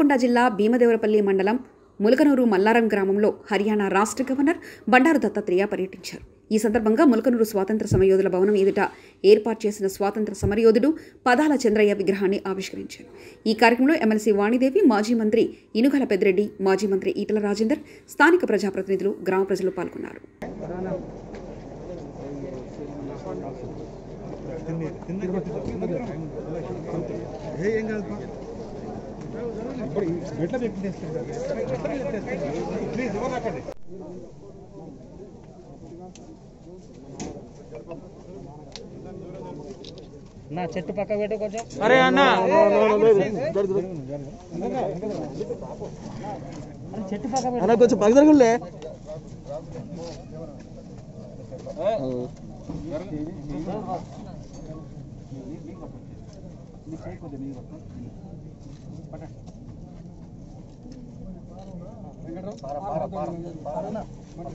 హనుమకొండ జిల్లా భీమదేవరపల్లి మండలం ములకనూరు మల్లారం గ్రామంలో హర్యానా రాష్ట్ర గవర్నర్ బండారు దత్తాత్రేయ పర్యటించారు ఈ సందర్భంగా ములకనూరు స్వాతంత్ర సమరయోధుల భవనం ఎదుట ఏర్పాటు చేసిన స్వాతంత్ర సమరయోధుడు పదాల చంద్రయ్య విగ్రహాన్ని ఆవిష్కరించారు ఈ కార్యక్రమంలో ఎమ్మెల్సీ వాణిదేవి మాజీ మంత్రి ఇనుగల పెద్దిరెడ్డి మాజీ మంత్రి ఈటల రాజేందర్ స్థానిక ప్రజాప్రతినిధులు గ్రామ ప్రజలు పాల్గొన్నారు ఏం కాదు ఇప్పుడు ఎట్లా పెట్టేస్తారు ప్లీజ్ ఎవరు రాకండి నా చెట్టు పక్క పెట్టు కొంచెం అరే అన్న అరే చెట్టు పక్క పెట్టు అన్న కొంచెం పక్క జరగలే పార పార పార